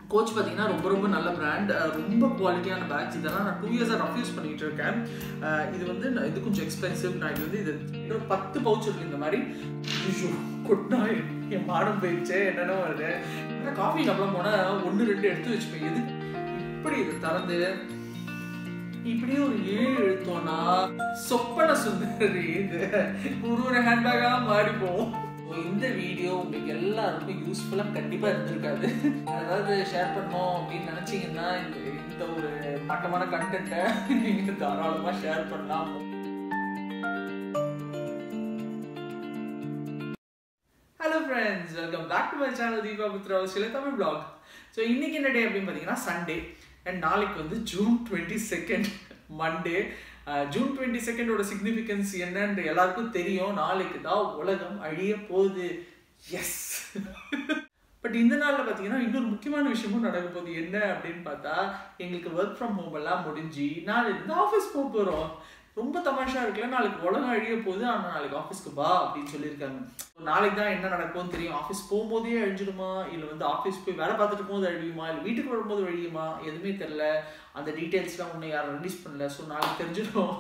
coach பார்த்தீங்கன்னா ரொம்ப ரொம்ப நல்ல பிராண்ட் ரொம்ப குவாலிட்டியான பேக்ஸ் இதெல்லாம் நான் டூ இயர்ஸாக ரஃப் யூஸ் பண்ணிட்டு இருக்கேன் அஹ் இது வந்து நான் இது கொஞ்சம் எக்ஸ்பென்சிவ் நான் இது வந்து இது இன்னொரு பத்து பவுச் இருக்கு இந்த மாதிரி ஐயோ, கொட்டினா என் மாடம் போயிடுச்சு என்னென்ன வருது ஏன்னா காஃபி கப்பெல்லாம் போனால் ஒன்று ரெண்டு எடுத்து வச்சுப்பேன் எது இப்படி இது திறந்து இப்படியே ஒரு ஏழு எழுத்தோம்னா சொப்பன சுந்தரி இது ஒரு ஒரு ஹேண்ட்பேக்கா மாறி போகும் So, இந்த வீடியோ உங்களுக்கு எல்லாருக்கும் யூஸ்ஃபுல்லா கண்டிப்பா இருந்திருக்காது அதாவது ஷேர் பண்ணோம் அப்படின்னு நினைச்சீங்கன்னா இந்த இந்த ஒரு மட்டமான கண்டென்ட்டை நீங்க தாராளமா ஷேர் பண்ணலாம் hello friends welcome back to my channel Deepa Putra சில தமிழ் பிளாக் ஸோ இன்னைக்கு என்ன டே அப்படின்னு பார்த்தீங்கன்னா சண்டே அண்ட் நாளைக்கு வந்து June twenty second Monday June twenty செகண்டோட சிக்னிஃபிகன்ஸ் என்னன்னு எல்லாருக்கும் தெரியும் நாளைக்கு தான் உலகம் அழிய போகுது எஸ் பட் இந்த நாளில் பார்த்தீங்கன்னா இன்னொரு முக்கியமான விஷயமும் நடக்க போகுது என்ன அப்படின்னு பார்த்தா எங்களுக்கு ஒர்க் ஃப்ரம் ஹோம் எல்லாம் முடிஞ்சு நாளைக்கு ஆஃபீஸ் போக போகிறோம் ரொம்ப தமாஷா இருக்குல்ல நாளைக்கு உலகம் அழிய போகுது ஆனால் நாளைக்கு ஆஃபீஸ்க்கு வா அப்படின்னு சொல்லியிருக்காங்க So, நாளைக்கு தான் என்ன நடக்கும்னு தெரியும் ஆஃபீஸ் போகும்போதே அழிஞ்சிடுமா இல்லை வந்து ஆஃபீஸ் போய் வேலை பார்த்துட்டு இருக்கும்போது அழியுமா இல்லை வீட்டுக்கு வரும்போது அழியுமா எதுவுமே தெரில அந்த டீட்டெயில்ஸ்லாம் ஒன்றும் யாரும் ரிலீஸ் பண்ணல ஸோ நாளைக்கு தெரிஞ்சிடும்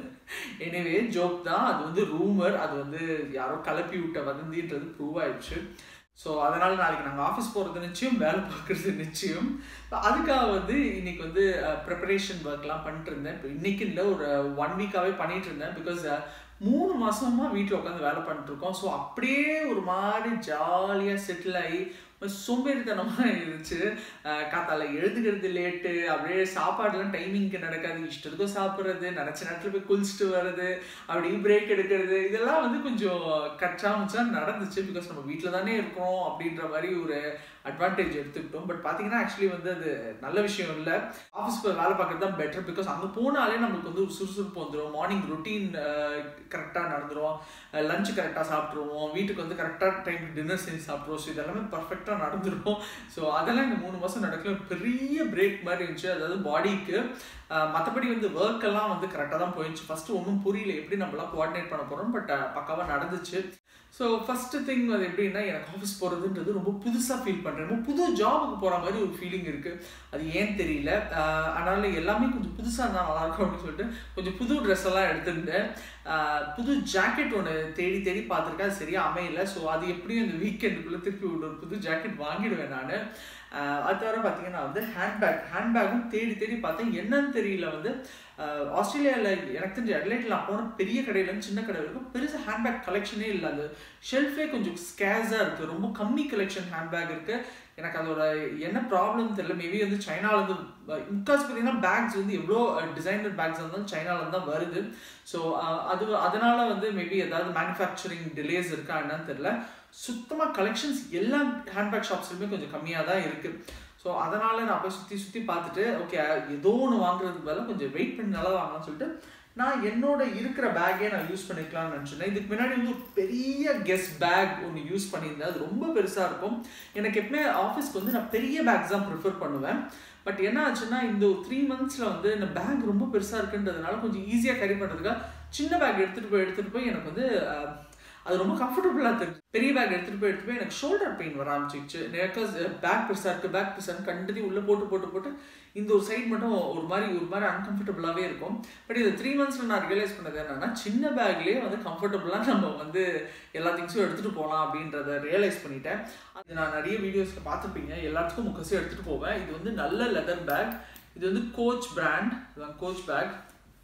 எனிவே ஜோக் தான் அது வந்து ரூமர் அது வந்து யாரோ கலப்பி விட்ட வதந்தின்றது ப்ரூவ் ஆயிடுச்சு ஸோ அதனால நாளைக்கு நாங்கள் ஆஃபீஸ் போகிறது நிச்சயம் வேலை பார்க்குறது நிச்சயம் அதுக்காக வந்து இன்னைக்கு வந்து ப்ரிப்பரேஷன் ஒர்க்லாம் பண்ணிட்டு இருந்தேன் இப்போ இன்னைக்கு இல்லை ஒரு ஒன் வீக்காகவே பண்ணிட்டு இருந்தேன் பிகாஸ் மூணு மாசமா வீட்டில் உட்காந்து வேலை பண்ணிட்டு இருக்கோம் ஸோ அப்படியே ஒரு மாதிரி ஜாலியாக செட்டில் ஆகி சோம்பேறித்தனமாக இருந்துச்சு அஹ் காத்தால எழுதுகிறது லேட்டு அப்படியே சாப்பாடுலாம் டைமிங்க்கு நடக்காது இஷ்டத்துக்கும் சாப்பிட்றது நினச்ச நேரத்தில் போய் குளிச்சுட்டு வர்றது அப்படியே பிரேக் எடுக்கிறது இதெல்லாம் வந்து கொஞ்சம் கச்சாமுச்சா நடந்துச்சு பிகாஸ் நம்ம வீட்டில் தானே இருக்கோம் அப்படின்ற மாதிரி ஒரு அட்வான்டேஜ் எடுத்துக்கிட்டோம் பட் பார்த்தீங்கன்னா ஆக்சுவலி வந்து அது நல்ல விஷயம் இல்லை ஆஃபீஸ் போய் வேலை பார்க்குறது தான் பெட்டர் பிகாஸ் அங்கே போனாலே நம்மளுக்கு வந்து ஒரு சுறுசுறுப்பு வந்துடும் மார்னிங் ரொட்டீன் கரெக்டாக நடந்துரும் லஞ்ச் கரெக்டாக சாப்பிட்ருவோம் வீட்டுக்கு வந்து கரெக்டாக டைம் டின்னர் செஞ்சு சாப்பிட்ருவோம் ஸோ இதெல்லாமே பர்ஃபெக்டாக நடந்துரும் ஸோ அதெல்லாம் இந்த மூணு மாதம் நடக்கல பெரிய பிரேக் மாதிரி இருந்துச்சு அதாவது பாடிக்கு மற்றபடி வந்து ஒர்க் எல்லாம் வந்து கரெக்டாக தான் போயிடுச்சு ஃபர்ஸ்ட் ஒன்றும் புரியல எப்படி நம்மளாம் கோஆர்டினேட் பண்ண போகிறோம் பட் பக்காவாக நடந்துச்சு ஸோ ஃபஸ்ட்டு திங் அது எப்படின்னா எனக்கு ஆஃபீஸ் போகிறதுன்றது ரொம்ப புதுசாக ஃபீல் பண்ணுறேன் ரொம்ப புது ஜாபுக்கு போகிற மாதிரி ஒரு ஃபீலிங் இருக்குது அது ஏன் தெரியல ஆஹ் அதனால எல்லாமே கொஞ்சம் புதுசாக இருந்தால் நல்லாயிருக்கும் அப்படின்னு சொல்லிட்டு கொஞ்சம் புது ட்ரெஸ் எல்லாம் எடுத்திருந்தேன் ஆஹ் புது ஜாக்கெட் ஒன்று தேடி தேடி பார்த்துருக்கேன் அது சரியாக அமையல ஸோ அது எப்படியும் இந்த வீக்கெண்டுக்குள்ளே திருப்பி ஒரு புது ஜாக்கெட் வாங்கிடுவேன் நான் அது தவிர பார்த்தீங்கன்னா வந்து ஹேண்ட்பேக் ஹேண்ட்பேக்கும் தேடி தேடி பார்த்தேன் என்னன்னு தெரியல வந்து ஆஸ்திரேலியாவில் எனக்கு தெரிஞ்ச அட்லைட்டில் நான் போன பெரிய கடையிலேருந்து சின்ன கடை வரைக்கும் பெருசாக ஹேண்ட்பேக் கலெக்ஷனே இல்லை அது ஷெல்ஃபே கொஞ்சம் ஸ்கேஸாக இருக்குது ரொம்ப கம்மி கலெக்ஷன் ஹேண்ட்பேக் இருக்குது எனக்கு அதோட என்ன ப்ராப்ளம் தெரியல மேபி வந்து சைனாலேருந்து முக்காசு பார்த்தீங்கன்னா பேக்ஸ் வந்து எவ்வளோ டிசைனர் பேக்ஸ் இருந்தாலும் சைனாலேருந்து தான் வருது ஸோ அது அதனால வந்து மேபி ஏதாவது மேனுஃபேக்சரிங் டிலேஸ் இருக்கா என்னன்னு தெரியல சுத்தமாக கலெக்ஷன்ஸ் எல்லா ஹேண்ட்பேக் ஷாப்ஸ்லையுமே கொஞ்சம் கம்மியாக தான் இருக்குது ஸோ அதனால் நான் போய் சுற்றி சுற்றி பார்த்துட்டு ஓகே ஏதோ ஒன்று வாங்குறதுக்கு பதிலாக கொஞ்சம் வெயிட் பண்ணி நல்லா வாங்கலாம்னு சொல்லிட்டு நான் என்னோட இருக்கிற பேக்கே நான் யூஸ் பண்ணிக்கலாம்னு நினச்சினேன் இதுக்கு முன்னாடி வந்து ஒரு பெரிய கெஸ்ட் பேக் ஒன்று யூஸ் பண்ணியிருந்தேன் அது ரொம்ப பெருசாக இருக்கும் எனக்கு எப்பவுமே ஆஃபீஸ்க்கு வந்து நான் பெரிய பேக்ஸ் தான் ப்ரிஃபர் பண்ணுவேன் பட் என்ன ஆச்சுன்னா இந்த ஒரு த்ரீ மந்த்ஸில் வந்து இந்த பேக் ரொம்ப பெருசாக இருக்குன்றதுனால கொஞ்சம் ஈஸியாக கேரி பண்ணுறதுக்காக சின்ன பேக் எடுத்துகிட்டு போய் எடுத்துகிட்டு போய் எனக்கு வந்து அது ரொம்ப கம்ஃபர்டபுளாக தெரிஞ்சு பெரிய பேக் எடுத்துகிட்டு போய் எடுத்துட்டு போய் எனக்கு ஷோல்டர் பெயின் வர ஆரம்பிச்சிச்சு எனக்கு பேக் பெருசாக இருக்குது பேக் பெருசாக கண்டிப்பாக உள்ளே போட்டு போட்டு போட்டு இந்த ஒரு சைடு மட்டும் ஒரு மாதிரி ஒரு மாதிரி அன்கம்ஃபர்டபுளாகவே இருக்கும் பட் இது த்ரீ மந்த்ஸில் நான் ரியலைஸ் பண்ணது என்னன்னா சின்ன பேக்லேயே வந்து கம்ஃபர்டபுளாக நம்ம வந்து எல்லா திங்ஸும் எடுத்துகிட்டு போகலாம் அப்படின்றத ரியலைஸ் பண்ணிட்டேன் அது நான் நிறைய வீடியோஸில் பார்த்துருப்பீங்க எல்லாத்துக்கும் முக்கசி எடுத்துகிட்டு போவேன் இது வந்து நல்ல லெதர் பேக் இது வந்து கோச் பிராண்ட் கோச் பேக்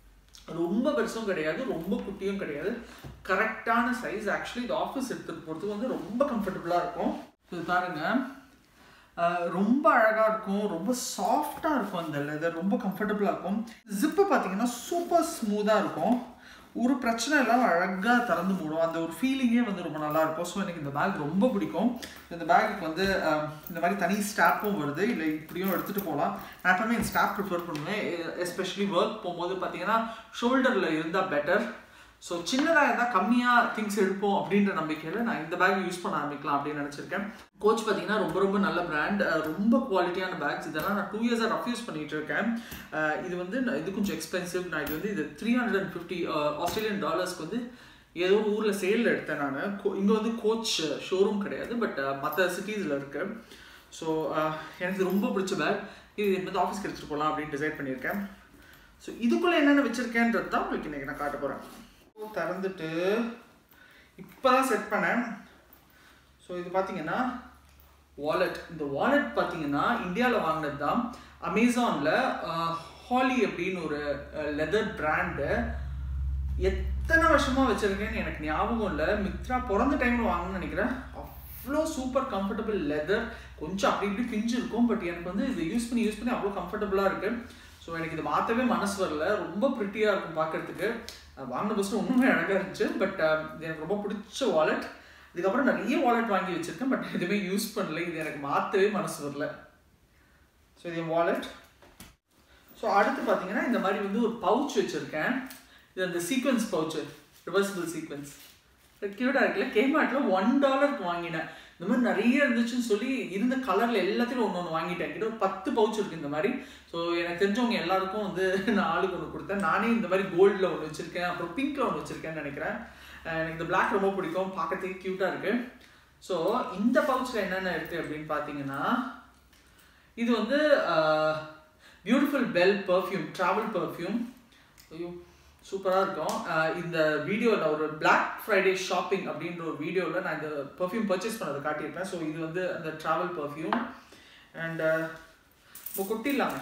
ரொம்ப பெருசும் கிடையாது ரொம்ப குட்டியும் கிடையாது கரெக்டான சைஸ் ஆக்சுவலி இது ஆஃபீஸ் எடுத்துகிட்டு போகிறதுக்கு வந்து ரொம்ப கம்ஃபர்டபுளாக இருக்கும் இது பாருங்க ரொம்ப அழகாக இருக்கும் ரொம்ப சாஃப்டாக இருக்கும் அந்த லெதர் ரொம்ப கம்ஃபர்டபுளாக இருக்கும் ஜிப்பு பார்த்தீங்கன்னா சூப்பர் ஸ்மூத்தாக இருக்கும் ஒரு பிரச்சனை இல்லாமல் அழகாக திறந்து மூடும் அந்த ஒரு ஃபீலிங்கே வந்து ரொம்ப நல்லா இருக்கும் ஸோ எனக்கு இந்த பேக் ரொம்ப பிடிக்கும் இந்த பேக்குக்கு வந்து இந்த மாதிரி தனி ஸ்டாப்பும் வருது இல்லை இப்படியும் எடுத்துகிட்டு போகலாம் நான் எப்பவுமே இந்த ஸ்டாப் ப்ரிஃபர் பண்ணுவேன் எஸ்பெஷலி ஒர்க் போகும்போது பார்த்தீங்கன்னா ஷோல்டரில் இருந்தால் பெட்டர் ஸோ சின்னதாக இருந்தால் கம்மியாக திங்ஸ் எடுப்போம் அப்படின்ற நம்பிக்கையில் நான் இந்த பேக் யூஸ் பண்ண ஆரம்பிக்கலாம் அப்படின்னு நினச்சிருக்கேன் கோச் பார்த்தீங்கன்னா ரொம்ப ரொம்ப நல்ல பிராண்ட் ரொம்ப குவாலிட்டியான பேக்ஸ் இதெல்லாம் நான் டூ இயர்ஸாக ரஃப் யூஸ் பண்ணிட்டு இருக்கேன் இது வந்து இது கொஞ்சம் எக்ஸ்பென்சிவ் நான் இது வந்து இது three hundred and fifty Australian டாலர்ஸ்க்கு வந்து ஏதோ ஒரு ஊரில் சேலில் எடுத்தேன் நான் இங்கே வந்து கோச் ஷோரூம் கிடையாது பட் மற்ற சிட்டிஸில் இருக்குது ஸோ எனக்கு இது ரொம்ப பிடிச்ச பேக் இது வந்து ஆஃபீஸ்க்கு எடுத்துகிட்டு போகலாம் அப்படின்னு டிசைட் பண்ணியிருக்கேன் ஸோ இதுக்குள்ளே என்னென்ன வச்சுருக்கேன்றது தான் உங்களுக்கு இன்றைக்கி நான் காட்ட போகிறேன் திறந்துட்டு இப்போ தான் செட் பண்ணேன் ஸோ இது பார்த்தீங்கன்னா வாலெட் இந்த வாலெட் பார்த்தீங்கன்னா இந்தியாவில் வாங்கினது தான் அமேசானில் ஹாலி அப்படின்னு ஒரு லெதர் பிராண்டு எத்தனை வருஷமாக வச்சுருக்கேன்னு எனக்கு ஞாபகம் இல்லை மித்ரா பிறந்த டைமில் வாங்கணும்னு நினைக்கிறேன் அவ்வளோ சூப்பர் கம்ஃபர்டபுள் லெதர் கொஞ்சம் அப்படி இப்படி பிஞ்சு இருக்கும் பட் எனக்கு வந்து இதை யூஸ் பண்ணி யூஸ் பண்ணி அவ்வளோ கம்ஃபர்டபுளாக இருக்குது ஸோ எனக்கு இது மாற்றவே மனசு வரல ரொம்ப ப்ரிட்டியாக இருக்கும் பார்க்கறதுக்கு வாங்கின ஃபஸ்ட்டு ஒன்றுமே அழகாக இருந்துச்சு பட் இது எனக்கு ரொம்ப பிடிச்ச வாலெட் இதுக்கப்புறம் நிறைய வாலெட் வாங்கி வச்சுருக்கேன் பட் எதுவுமே யூஸ் பண்ணல இது எனக்கு மாற்றவே மனசு வரல ஸோ இது என் வாலெட் ஸோ அடுத்து பார்த்தீங்கன்னா இந்த மாதிரி வந்து ஒரு பவுச் வச்சுருக்கேன் இது அந்த சீக்வன்ஸ் பவுச்சு ரிவர்சிபிள் சீக்வன்ஸ் க்யூட்டாக இருக்குல்ல கேமாட்டில் ஒன் டாலருக்கு வாங்கினேன் இந்த மாதிரி நிறைய இருந்துச்சுன்னு சொல்லி இருந்த கலரில் எல்லாத்தையும் ஒன்று ஒன்று வாங்கிட்டேன் கிட்ட ஒரு பத்து பவுச் இருக்குது இந்த மாதிரி ஸோ எனக்கு தெரிஞ்சவங்க எல்லாருக்கும் வந்து நான் ஆளுக்கு ஒன்று கொடுத்தேன் நானே இந்த மாதிரி கோல்டில் ஒன்று வச்சுருக்கேன் அப்புறம் பிங்க்கில் ஒன்று வச்சுருக்கேன்னு நினைக்கிறேன் எனக்கு இந்த பிளாக் ரொம்ப பிடிக்கும் பார்க்கறதுக்கு க்யூட்டாக இருக்குது ஸோ இந்த பவுச்சில் என்னென்ன இருக்குது அப்படின்னு பார்த்தீங்கன்னா இது வந்து beautiful bell perfume travel perfume ஐயோ சூப்பராக இருக்கும் இந்த வீடியோவில் ஒரு பிளாக் ஃப்ரைடே ஷாப்பிங் அப்படின்ற ஒரு வீடியோவில் நான் இந்த பர்ஃப்யூம் பர்ச்சேஸ் பண்ணதை காட்டியிருப்பேன் ஸோ இது வந்து அந்த ட்ராவல் பர்ஃப்யூம் அண்ட் இப்போ கொட்டிடலாங்க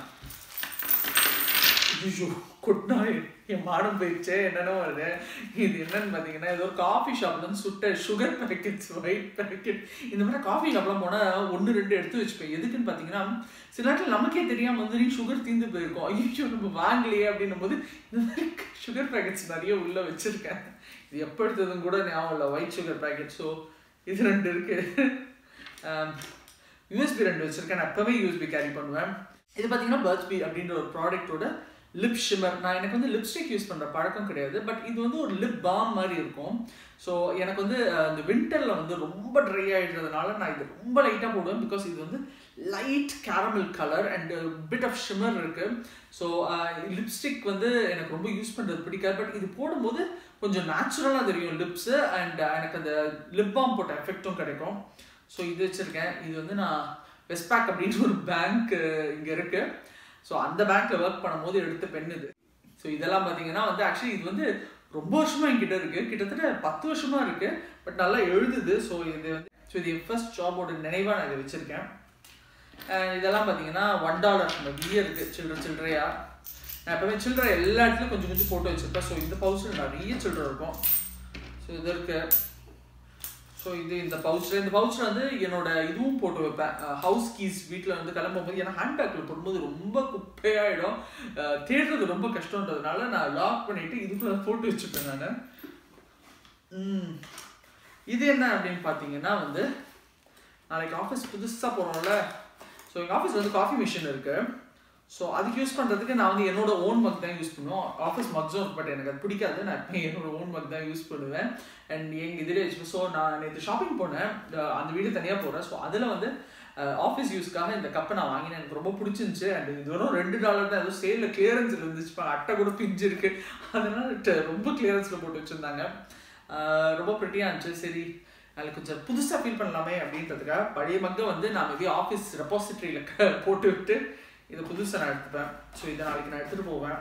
ஐயோ கொட்டினா என் மாடம் போயிடுச்சு என்னென்ன வருது இது என்னன்னு பார்த்தீங்கன்னா ஏதோ ஒரு காஃபி ஷாப்லேருந்து சுட்ட சுகர் பேக்கெட்ஸ் ஒயிட் பேக்கெட் இந்த மாதிரி காஃபி ஷாப்லாம் போனால் ஒன்று ரெண்டு எடுத்து வச்சுப்பேன் எதுக்குன்னு பார்த்தீங்கன்னா சில நேரத்தில் நமக்கே தெரியாமல் வந்து நீ சுகர் தீர்ந்து போயிருக்கோம் ஐயோ நம்ம வாங்கலையே அப்படின்னும் போது இந்த மாதிரி சுகர் பேக்கெட்ஸ் நிறைய உள்ளே வச்சுருக்கேன் இது எப்போ எடுத்ததும் கூட ஞாபகம் இல்லை ஒயிட் சுகர் பேக்கெட் ஸோ இது ரெண்டு இருக்குது யூஎஸ்பி ரெண்டு வச்சுருக்கேன் நான் எப்போவே யூஎஸ்பி கேரி பண்ணுவேன் இது பார்த்தீங்கன்னா பர்த்பி அப்படின்ற ஒரு ப்ராடக்ட்டோட லிப் ஷிமர் நான் எனக்கு வந்து லிப்ஸ்டிக் யூஸ் பண்ணுற பழக்கம் கிடையாது பட் இது வந்து ஒரு லிப் பாம் மாதிரி இருக்கும் ஸோ எனக்கு வந்து இந்த வின்டரில் வந்து ரொம்ப ட்ரை ஆகிடுறதுனால நான் இது ரொம்ப லைட்டாக போடுவேன் பிகாஸ் இது வந்து light caramel colour and bit of shimmer இருக்குது ஸோ லிப்ஸ்டிக் வந்து எனக்கு ரொம்ப யூஸ் பண்ணுறது பிடிக்காது பட் இது போடும்போது கொஞ்சம் நேச்சுரலாக தெரியும் லிப்ஸு அண்ட் எனக்கு அந்த லிப் பாம் போட்ட எஃபெக்டும் கிடைக்கும் ஸோ இது வச்சுருக்கேன் இது வந்து நான் வெஸ்பேக் அப்படின்னு ஒரு பேங்க் இங்கே இருக்குது ஸோ அந்த பேங்க்கில் ஒர்க் பண்ணும்போது எடுத்த பெண் இது ஸோ இதெல்லாம் பார்த்தீங்கன்னா வந்து ஆக்சுவலி இது வந்து ரொம்ப வருஷமாக என்கிட்ட இருக்குது கிட்டத்தட்ட பத்து வருஷமாக இருக்குது பட் நல்லா எழுதுது ஸோ இது வந்து ஸோ இது என் ஃபர்ஸ்ட் ஜாபோட நினைவாக நான் இதை வச்சுருக்கேன் இதெல்லாம் பார்த்தீங்கன்னா ஒன் டாலர் நிறைய இருக்குது சில்லற சில்லறையா நான் எப்பவுமே சில்லறை எல்லா இடத்துலையும் கொஞ்சம் கொஞ்சம் போட்டு வச்சுருப்பேன் ஸோ இந்த பவுச்சில் நிறைய சில்லறை இருக்கும் ஸோ இது இருக்குது ஸோ இது இந்த பவுச்சில் இந்த பவுச்சில் வந்து என்னோட இதுவும் போட்டு வைப்பேன் ஹவுஸ் கீஸ் வீட்டில் வந்து கிளம்பும் போது ஏன்னா ஹேண்ட்பேக்கில் போடும்போது ரொம்ப குப்பையாயிடும் தேடுறது ரொம்ப கஷ்டன்றதுனால நான் லாக் பண்ணிட்டு இதுக்குள்ள போட்டு வச்சுப்பேன் நான் இது என்ன அப்படின்னு பார்த்தீங்கன்னா வந்து நாளைக்கு ஆஃபீஸ் புதுசாக போகிறோம்ல ஸோ எங்கள் ஆஃபீஸ் வந்து காஃபி மிஷின் இருக்குது ஸோ அதுக்கு யூஸ் பண்ணுறதுக்கு நான் வந்து என்னோட ஓன் மக் தான் யூஸ் பண்ணுவோம் ஆஃபீஸ் மக்ஸும் பட் எனக்கு அது பிடிக்காது நான் இப்போ என்னோட ஓன் மக் தான் யூஸ் பண்ணுவேன் அண்ட் எங்கள் இதில் வச்சு ஸோ நான் நேற்று ஷாப்பிங் போனேன் அந்த வீடு தனியாக போகிறேன் ஸோ அதில் வந்து ஆஃபீஸ் யூஸ்க்காக இந்த கப்பை நான் வாங்கினேன் எனக்கு ரொம்ப பிடிச்சிருந்துச்சு அண்ட் இது வெறும் ரெண்டு டாலர் தான் ஏதோ சேலில் கிளியரன்ஸில் இருந்துச்சு அட்டை கூட பிஞ்சு இருக்கு அதனால ரொம்ப கிளியரன்ஸில் போட்டு வச்சுருந்தாங்க ரொம்ப ப்ரிட்டியாக இருந்துச்சு சரி அதில் கொஞ்சம் புதுசாக ஃபீல் பண்ணலாமே அப்படின்றதுக்காக பழைய மக்கை வந்து நான் மேபி ஆஃபீஸ் ரெப்பாசிட்ரியில் போட்டு விட்டு இதை புதுசாக நான் எடுத்துப்பேன் ஸோ இதை நாளைக்கு நான் எடுத்துகிட்டு போவேன்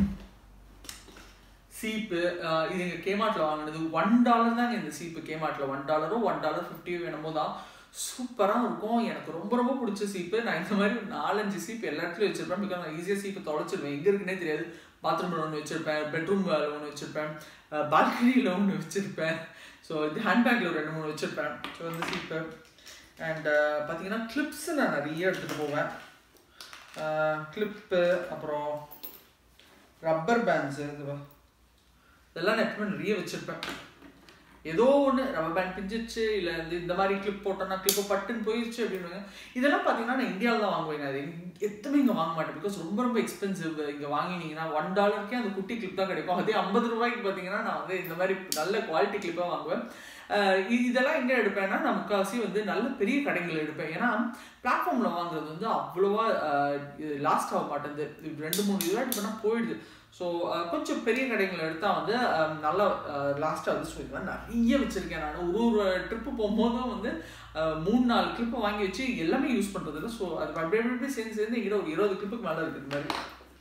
சீப்பு இது எங்கள் கேமாட்டில் வாங்கினது ஒன் டாலர் தாங்க இந்த சீப்பு கேமாட்டில் ஒன் டாலரோ ஒன் டாலர் ஃபிஃப்டியோ வேணுமோ தான் சூப்பராக இருக்கும் எனக்கு ரொம்ப ரொம்ப பிடிச்ச சீப்பு நான் இந்த மாதிரி நாலஞ்சு சீப்பு எல்லா இடத்துலையும் வச்சிருப்பேன் பிகாஸ் நான் ஈஸியாக சீப்பு தொலைச்சிருவேன் எங்கே இருக்குன்னே தெரியாது பாத்ரூமில் ஒன்று வச்சுருப்பேன் பெட்ரூமில் ஒன்று வச்சுருப்பேன் பால்கனியில் ஒன்று வச்சுருப்பேன் ஸோ இது ஹேண்ட்பேக்கில் ஒரு ரெண்டு மூணு வச்சுருப்பேன் ஸோ வந்து சீப்பு அண்ட் பார்த்தீங்கன்னா கிளிப்ஸு நான் நிறைய எடுத்துகிட்டு போவேன் கிளிப்பு அப்புறம் ரப்பர் பேண்ட்ஸு இது இதெல்லாம் நான் எப்பவுமே நிறைய வச்சுருப்பேன் ஏதோ ஒன்று ரப்பர் பேண்ட் பிஞ்சிச்சு இல்லை இந்த இந்த மாதிரி கிளிப் போட்டோன்னா கிளிப்பு பட்டுன்னு போயிடுச்சு அப்படின்னு இதெல்லாம் பார்த்தீங்கன்னா நான் இந்தியாவில் தான் வாங்குவேன் அது எதுவுமே இங்கே வாங்க மாட்டேன் பிகாஸ் ரொம்ப ரொம்ப எக்ஸ்பென்சிவ் இங்கே வாங்கினீங்கன்னா ஒன் டாலருக்கே அந்த குட்டி கிளிப் தான் கிடைக்கும் அதே ஐம்பது ரூபாய்க்கு பார்த்தீங்கன்னா நான் வந்து இந்த மாதிரி நல்ல குவாலிட்டி கிளிப்பாக வாங்குவேன் இதெல்லாம் எங்கே எடுப்பேன்னா நான் முக்கால்வாசி வந்து நல்ல பெரிய கடைகள் எடுப்பேன் ஏன்னா பிளாட்ஃபார்மில் வாங்குறது வந்து அவ்வளோவா லாஸ்ட் ஆக மாட்டேங்குது ரெண்டு மூணு இதுவாட்டி பண்ணால் போயிடுது ஸோ கொஞ்சம் பெரிய கடைகளை எடுத்தால் வந்து நல்லா லாஸ்ட்டாக வந்து சொல்லிடுவேன் நிறைய வச்சுருக்கேன் நான் ஒரு ஒரு ட்ரிப்பு போகும்போதும் வந்து மூணு நாலு கிளிப்பு வாங்கி வச்சு எல்லாமே யூஸ் பண்ணுறது இல்லை ஸோ அது அப்படியே அப்படியே சேர்ந்து சேர்ந்து எங்கிட்ட ஒரு இருபது கிளிப்புக்கு மேலே இருக்குது மாதிரி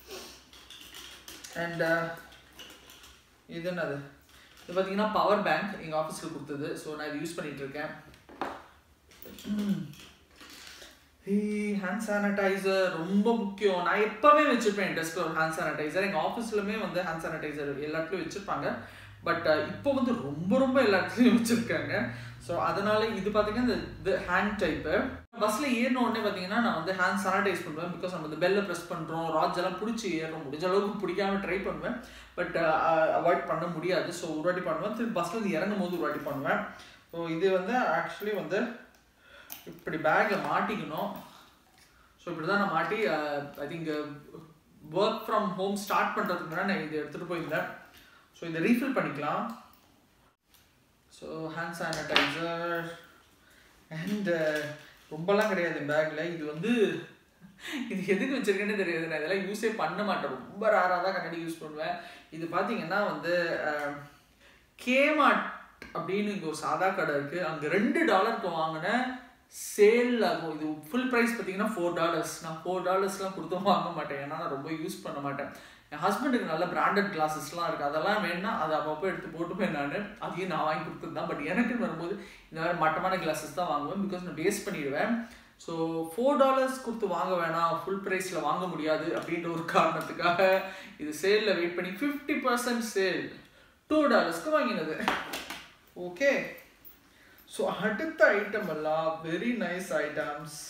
அண்ட் இது என்னது இது பார்த்தீங்கன்னா பவர் பேங்க் எங்கள் ஆஃபீஸில் கொடுத்தது ஸோ நான் இது யூஸ் பண்ணிகிட்டு இருக்கேன் ஹேண்ட் சானிடைசர் ரொம்ப முக்கியம் நான் எப்போவே வச்சுருப்பேன் டெஸ்கில் ஒரு ஹேண்ட் சானிடைசர் எங்கள் ஆஃபீஸ்லுமே வந்து ஹேண்ட் சானிடைசர் எல்லா இடத்துலையும் வச்சுருப்பாங்க பட் இப்போ வந்து ரொம்ப ரொம்ப எல்லா இடத்துலையும் வச்சுருக்காங்க ஸோ அதனால இது பார்த்தீங்கன்னா இந்த இது ஹேண்ட் டைப்பு பஸ்ஸில் ஏறின உடனே பார்த்தீங்கன்னா நான் வந்து ஹேண்ட் சானிடைஸ் பண்ணுவேன் பிகாஸ் நம்ம இந்த பெல்லை ப்ரெஸ் பண்ணுறோம் ராஜ் எல்லாம் பிடிச்சி ஏறுறோம் முடிஞ்ச அளவுக்கு பிடிக்காம ட்ரை பண்ணுவேன் பட் அவாய்ட் பண்ண முடியாது ஸோ ஒரு வாட்டி பண்ணுவேன் திருப்பி பஸ்ஸில் இருந்து இறங்கும் போது ஒரு வாட்டி பண்ணுவேன் ஸோ இது வந்து ஆக்சுவலி வந்து இப்படி பேக்கில் மாட்டிக்கணும் ஸோ இப்படி தான் நான் மாட்டி I think work from home start பண்ணுறதுக்கு முன்னாடி நான் இதை எடுத்துகிட்டு போயிருந்தேன் ஸோ இதை ரீஃபில் பண்ணிக்கலாம் ஸோ ஹேண்ட் சானிடைசர் அண்ட் ரொம்பலாம் கிடையாது பேக்கில் இது வந்து இது எதுக்கு வச்சிருக்கேன்னு தெரியாது நான் இதெல்லாம் யூஸே பண்ண மாட்டேன் ரொம்ப ரேராக தான் கண்ணாடி யூஸ் பண்ணுவேன் இது பார்த்தீங்கன்னா வந்து கேமார்ட் அப்படின்னு இங்கே ஒரு சாதா கடை இருக்குது அங்கே ரெண்டு டாலருக்கு வாங்கின சேல் ஆகும் இது ஃபுல் ப்ரைஸ் பார்த்தீங்கன்னா ஃபோர் டாலர்ஸ் நான் ஃபோர் டாலர்ஸ்லாம் கொடுத்து வாங்க மாட்டேன் ஏன்னா நான் ரொம்ப யூஸ் பண்ண மாட்டேன் என் ஹஸ்பண்டுக்கு நல்ல பிராண்டட் கிளாஸஸ்லாம் இருக்குது அதெல்லாம் வேணும்னா அதை அப்பப்போ எடுத்து போட்டுப்பேன் நான் அதையும் நான் வாங்கி கொடுத்துருந்தேன் பட் எனக்குன்னு வரும்போது இந்த மாதிரி மட்டமான கிளாஸஸ் தான் வாங்குவேன் பிகாஸ் நான் வேஸ்ட் பண்ணிடுவேன் ஸோ ஃபோர் டாலர்ஸ் கொடுத்து வாங்க வேணாம் ஃபுல் ப்ரைஸில் வாங்க முடியாது அப்படின்ற ஒரு காரணத்துக்காக இது சேலில் வெயிட் பண்ணி ஃபிஃப்டி பர்சன்ட் சேல் டூ டாலர்ஸ்க்கு வாங்கினது ஓகே ஸோ அடுத்த ஐட்டம் எல்லாம் very nice items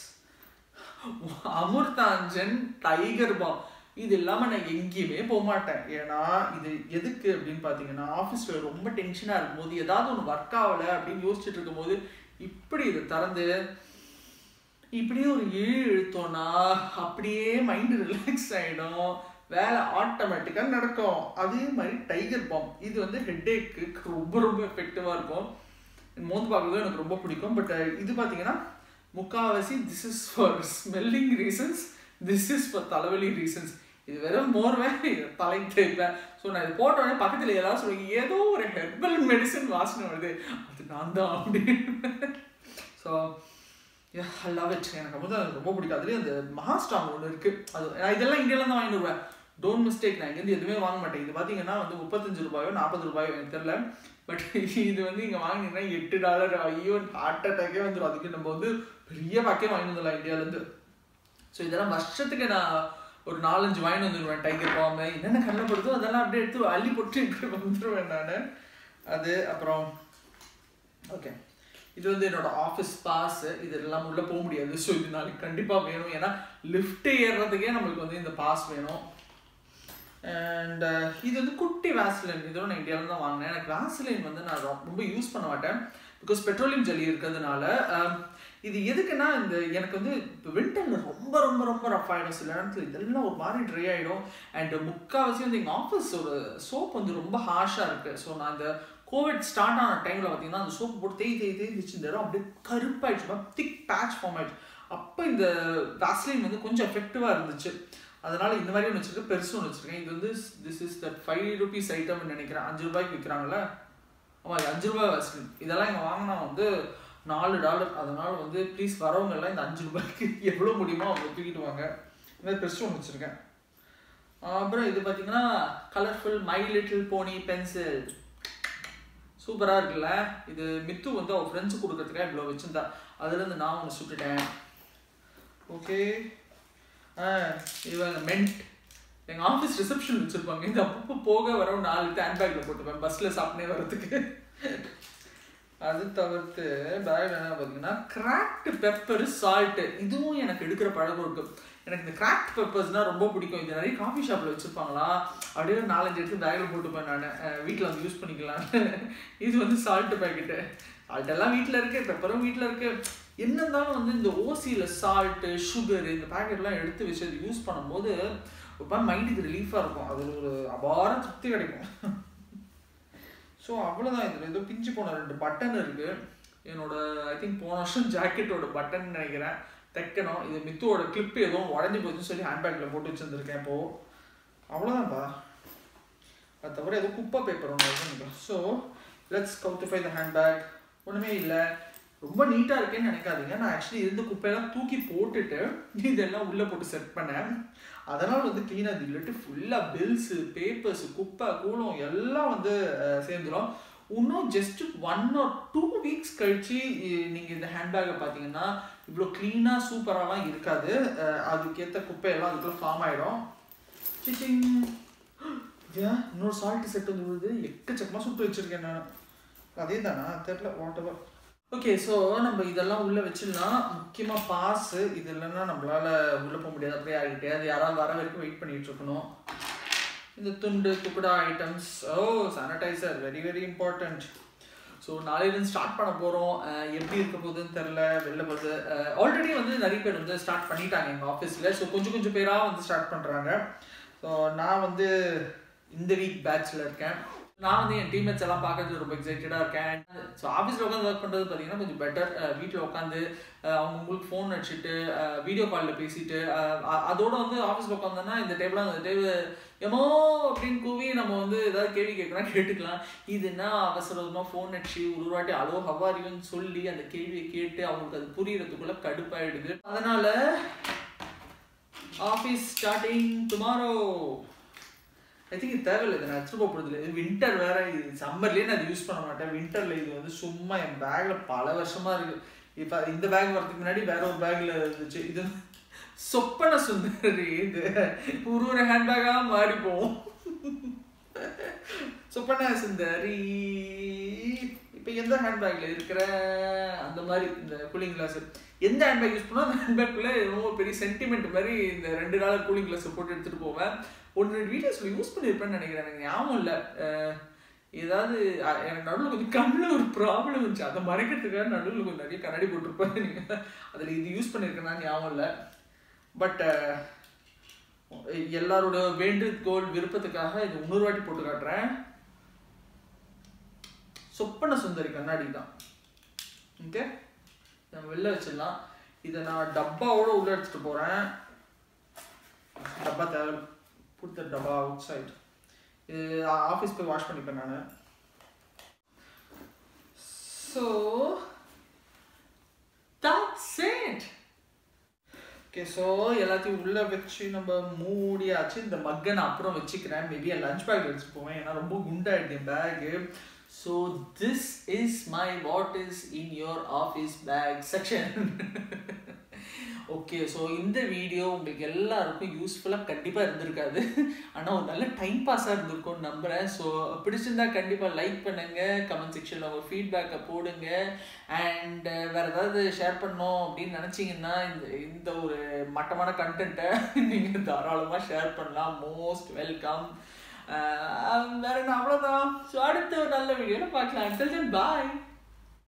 Amrutanjan tiger balm இது இல்லாமல் நான் எங்கேயுமே போக மாட்டேன் ஏன்னா இது எதுக்கு அப்படின்னு பார்த்தீங்கன்னா ஆஃபீஸில் ரொம்ப டென்ஷனாக இருக்கும்போது ஏதாவது ஒன்று ஒர்க் ஆகலை அப்படின்னு யோசிச்சுட்டு இருக்கும்போது இப்படி இதை திறந்து இப்படியே ஒரு இழு இழுத்தோன்னா அப்படியே மைண்டு ரிலாக்ஸ் ஆகிடும் வேலை ஆட்டோமேட்டிக்காக நடக்கும் அதே மாதிரி டைகர் பாம் இது வந்து ஹெட்டேக்கு ரொம்ப ரொம்ப எஃபெக்டிவாக இருக்கும் மோந்து பார்க்குறது எனக்கு ரொம்ப பிடிக்கும் பட் இது பார்த்தீங்கன்னா முக்காவாசி this is for smelling reasons this is for தலைவலி ரீசன்ஸ் இது வெறும் மோர்வே தலை தேய்ப்பேன் ஸோ நான் இது போட்ட உடனே பக்கத்தில் ஏதாவது சொல்லுங்க ஏதோ ஒரு ஹெர்பல் மெடிசன் வாசனை வருது அது நான் தான் அப்படின்னு ஸோ ஐ லவ் இட் எனக்கு வந்து அது ரொம்ப பிடிக்கும் அதுலேயும் அந்த மகாஸ்டாங் ஒன்று இருக்குது அது நான் இதெல்லாம் இந்தியாவில் தான் வாங்கிட்டு வருவேன் டோன்ட் மிஸ்டேக் நான் இங்கேருந்து எதுவுமே வாங்க மாட்டேன் இது பார்த்தீங்கன்னா வந்து முப்பத்தஞ்சு ரூபாயோ நாற்பது ரூபாயோ எனக்கு தெரியல பட் இது வந்து இங்கே வாங்கினீங்கன்னா எட்டு டாலர் ஐயோ ஹார்ட் அட்டாக்கே வந்துடும் அதுக்கு நம்ம வந்து பெரிய பாக்கே வாங்கி வந்துடலாம் இந்தியாவிலேருந்து ஸோ இதெல்லாம் வருஷத்துக்கு நான் ஒரு நாலஞ்சு வாங்கி வந்துடுவேன் டைகர் பாம்பு என்னென்ன கண்ணப்படுதோ அதெல்லாம் அப்படியே எடுத்து அள்ளி போட்டு வந்துடுவேன் நான் அது அப்புறம் ஓகே இது வந்து என்னோட ஆஃபீஸ் பாஸ் இது எல்லாம் உள்ளே போக முடியாது ஸோ இது நாளைக்கு கண்டிப்பாக வேணும் ஏன்னா லிஃப்ட் ஏறுறதுக்கே நம்மளுக்கு வந்து இந்த பாஸ் வேணும் அண்ட் இது வந்து குட்டி வேஸ்லின் இதோட நான் இந்தியாவில் தான் வாங்கினேன் எனக்கு வேஸ்லின் வந்து நான் ரொம்ப யூஸ் பண்ண மாட்டேன் பிகாஸ் பெட்ரோலியம் ஜெல்லி இருக்கிறதுனால இது எதுக்குன்னா இந்த எனக்கு வந்து இப்போ வின்டரில் ரொம்ப ரொம்ப ரொம்ப ரஃப் ஆகிடும் சில நேரத்தில் இதெல்லாம் ஒரு மாதிரி ட்ரை ஆகிடும் அண்ட் முக்கால்வாசி வந்து எங்கள் ஆஃபீஸோட சோப் வந்து ரொம்ப ஹார்ஷாக இருக்குது ஸோ நான் இந்த கோவிட் ஸ்டார்ட் ஆன டைமில் பார்த்தீங்கன்னா அந்த சோப்பு போட்டு தேய் தேய் தேய் வச்சு இந்த இடம் அப்படியே கருப்பாயிடுச்சு திக் பேட்ச் ஃபார்ம் ஆயிடுச்சு அப்போ இந்த வேஸ்லின் வந்து கொஞ்சம் எஃபெக்டிவாக இருந்துச்சு அதனால இந்த மாதிரி ஒன்று வச்சிருக்கேன் பெருசு ஒன்று வச்சிருக்கேன் இது வந்து this is that five rupees ஐட்டம்னு நினைக்கிறேன் அஞ்சு ரூபாய்க்கு விற்கிறாங்கல்ல ஆமாம் அஞ்சு ரூபாய் வேஸ்லின் இதெல்லாம் இங்கே வாங்கினா வந்து நாலு டாலர் அதனால வந்து ப்ளீஸ் வரவங்க எல்லாம் இந்த அஞ்சு ரூபாய்க்கு எவ்வளோ முடியுமோ அவங்க தூக்கிட்டு வாங்க இந்த மாதிரி பெருசு ஒன்று வச்சுருக்கேன் அப்புறம் இது பார்த்தீங்கன்னா colourful My Little Pony pencil சூப்பராக இருக்குல்ல இது மித்து வந்து அவள் ஃப்ரெண்ட்ஸு கொடுக்கறதுக்காக இவ்வளோ வச்சுருந்தா அதுலேருந்து நான் ஒன்று சுட்டுட்டேன் ஓகே ஆ இவங்க மென்ட் எங்கள் ஆஃபீஸ் ரிசப்ஷன் வச்சுருப்பாங்க இந்த அப்பப்போ போக வர ஒரு நாலு ஹேண்ட் பேக்கில் போட்டுப்பேன் பஸ்ஸில் சாப்பிட்டே வரதுக்கு அது தவிர்த்து பேக்ல என்ன பார்த்தீங்கன்னா கிராக்டு பெப்பர் சால்ட்டு இதுவும் எனக்கு எடுக்கிற பழக்கம் இருக்கு எனக்கு இந்த கிராக்ட் பெப்பர்ஸ்னால் ரொம்ப பிடிக்கும் இது நிறைய காஃபி ஷாப்பில் வச்சுருப்பாங்களா அப்படியே ஒரு நாலஞ்சு எடுத்து பேக்கில் போட்டுப்பேன் நான் வீட்டில் வந்து யூஸ் பண்ணிக்கலாம் இது வந்து சால்ட்டு பேக்கெட்டு சால்ட் எல்லாம் வீட்டில் இருக்கு பெப்பரும் வீட்டில் இருக்கு என்ன இருந்தாலும் வந்து இந்த ஓசியில் சால்ட்டு சுகர் இந்த பேக்கெட்லாம் எடுத்து வச்சு அது யூஸ் பண்ணும்போது ரொம்ப மைண்டுக்கு ரிலீஃபாக இருக்கும் அது ஒரு அபார திருப்தி கிடைக்கும் ஸோ ஸோ அவ்வளோதான் இதில் ஏதோ பிஞ்சு போன ரெண்டு பட்டன் இருக்குது என்னோட ஐ திங்க் போன வருஷம் ஜாக்கெட்டோட பட்டன் நினைக்கிறேன் தைக்கணும் இது மித்துவோட கிளிப் எதுவும் உடஞ்சி போச்சுன்னு சொல்லி ஹேண்ட்பேக்கில் போட்டு வச்சுருந்துருக்கேன் இப்போது அவ்வளோதான்ப்பா அது தவிர ஏதோ குப்பை பேப்பர் ஒன்று இருக்கு ஸோ லெட்ஸ் கவுட்டிஃபை த ஹேண்ட்பேக் ஒன்றுமே இல்லை ரொம்ப நீட்டாக இருக்கேன்னு நினைக்காதீங்க நான் ஆக்சுவலி இருந்த குப்பையெல்லாம் தூக்கி போட்டுட்டு இதெல்லாம் உள்ளே போட்டு செட் பண்ணேன் அதனால் வந்து க்ளீனாக இது இல்லாட்டி ஃபுல்லாக பில்ஸு பேப்பர்ஸு குப்பை கூலம் எல்லாம் வந்து அஹ், சேர்ந்துரும் இன்னும் just one or two weeks கழிச்சு நீங்கள் இந்த ஹேண்ட்பேக்கை பார்த்தீங்கன்னா இவ்வளோ க்ளீனாக சூப்பராலாம் இருக்காது அஹ், அதுக்கேற்ற குப்பையெல்லாம் அதுக்குள்ள ஃபார்ம் ஆகிடும் சிச்சிங் ஏன் இன்னொரு சால்ட் செட் வந்து விழுது எக்கச்சக்கமாக சுட்டு வச்சிருக்கேன் நான் அதே தானா தெரில வாட் எவர் ஓகே ஸோ நம்ம இதெல்லாம் உள்ளே வச்சிடலாம் முக்கியமாக பாஸு இது இல்லைன்னா நம்மளால உள்ளே போக முடியாது அப்படியே ஆகிட்டே அது யாராவது வர வரைக்கும் வெயிட் பண்ணிட்டு இருக்கணும் இந்த துண்டு துக்குடா ஐட்டம்ஸ் ஓ sanitizer very very important so நாளையிலேருந்து ஸ்டார்ட் பண்ண போகிறோம் எப்படி இருக்க போகுதுன்னு தெரில வெளில போகுது ஆல்ரெடி வந்து நிறைய பேர் வந்து ஸ்டார்ட் பண்ணிட்டாங்க எங்கள் ஆஃபீஸில் ஸோ கொஞ்சம் கொஞ்சம் பேராக வந்து ஸ்டார்ட் பண்ணுறாங்க ஸோ நான் வந்து இந்த வீக் பேட்ச்சில் இருக்கேன் நான் வந்து என் டீம்மேட்ஸ் எல்லாம் பார்க்கறது ரொம்ப எக்ஸைட்டடாக இருக்கேன் ஸோ ஆஃபீஸில் உட்காந்து ஒர்க் பண்ணுறது பார்த்தீங்கன்னா கொஞ்சம் பெட்டர் வீட்டில் உட்காந்து அவங்க உங்களுக்கு ஃபோன் அடிச்சுட்டு வீடியோ காலில் பேசிட்டு அஹ், அ- அதோட வந்து ஆஃபீஸில் உட்காந்தோன்னா இந்த டேபிளாக அந்த டேபிள் எமோ அப்படின்னு கூவி நம்ம வந்து ஏதாவது கேள்வி கேட்கலாம் கேட்டுக்கலாம் இதுனா அவசரமாக ஃபோன் அடிச்சு ஒரு வாட்டி அலோ ஹவாரியுன்னு சொல்லி அந்த கேள்வியை கேட்டு அவங்களுக்கு அது புரியறதுக்குள்ள கடுப்பாயிடுது அதனால office starting tomorrow I think இது தேவையில்லை இதை நான் எடுத்துட்டு போக போகிறது இது வின்டர் வேற இது சம்மர்லேயே நான் இது யூஸ் பண்ண மாட்டேன் வின்டரில் இது வந்து சும்மா என் பேக்கில் பல வருஷமா இருக்கு இப்போ இந்த பேக் வரதுக்கு முன்னாடி வேற ஒரு பேக்கில் இருந்துச்சு இது சொப்பன சுந்தரி இது ஒரு ஒரு ஹேண்ட்பேக்காக மாறி போகும் சொப்பன சுந்தரி இப்போ எந்த ஹேண்ட்பேக்ல இருக்கிற அந்த மாதிரி இந்த கூலிங் கிளாஸ் எந்த ஹேண்ட்பேக் யூஸ் பண்ணால் அந்த ஹேண்ட்பேக்குள்ளே ரொம்ப பெரிய சென்டிமெண்ட் மாதிரி இந்த ரெண்டு நாள் கூலிங் கிளாஸ் போட்டு எடுத்துகிட்டு போவேன் ஒன்று ரெண்டு வீடியோஸில் யூஸ் பண்ணியிருப்பேன்னு நினைக்கிறேன் எனக்கு ஞாபகம் இல்லை அஹ், ஏதாவது அஹ், எனக்கு நடுவில் கொஞ்சம் கண்ணில் ஒரு ப்ராப்ளம் இருந்துச்சு அதை மறைக்கிறதுக்காக நடுவில் கொஞ்சம் நிறைய கண்ணாடி போட்டிருப்பேன் நீங்கள் அதில் இது யூஸ் பண்ணியிருக்கேன்னா ஞாபகம் இல்லை பட் எல்லாரோட வேண்டுகோள் விருப்பத்துக்காக இது இன்னொரு வாட்டி போட்டு காட்டுறேன் சொப்பன சுந்தரி கண்ணாடி தான் ஓகே நம்ம வெளில வச்சிடலாம் இதை நான் டப்பாவோட உள்ள எடுத்துட்டு போறேன் டப்பா தேவை புட் டப்பா அவுட் சைட் இது ஆஃபீஸ் போய் வாஷ் பண்ணிப்பேன் நான் so that's it okay so எல்லாத்தையும் உள்ளே வச்சு நம்ம மூடியாச்சு இந்த மக்கை நான் அப்புறம் வச்சுக்கிறேன் மேபி என் லஞ்ச் பேக் வச்சுட்டு போவேன் ஏன்னா ரொம்ப குண்டாயிடுது என் bag so this is my what is in your office bag section okay so இந்த வீடியோ உங்களுக்கு எல்லாருக்கும் யூஸ்ஃபுல்லாக கண்டிப்பாக இருந்திருக்காது ஆனால் ஒரு நல்ல டைம் பாஸாக இருந்திருக்கும்னு நம்புகிறேன் ஸோ பிடிச்சிருந்தா கண்டிப்பாக லைக் பண்ணுங்கள் கமெண்ட் செக்ஷனில் உங்கள் ஃபீட்பேக்கை போடுங்க அண்ட் வேறு ஏதாவது ஷேர் பண்ணோம் அப்படின்னு நினச்சிங்கன்னா இந்த இந்த ஒரு மட்டமான கண்டென்ட்டை நீங்கள் தாராளமாக ஷேர் பண்ணலாம் மோஸ்ட் வெல்கம் வேற என்ன அவ்வளோதான் ஸோ அடுத்த ஒரு நல்ல வீடியோவில் பார்க்கலாம் பாய்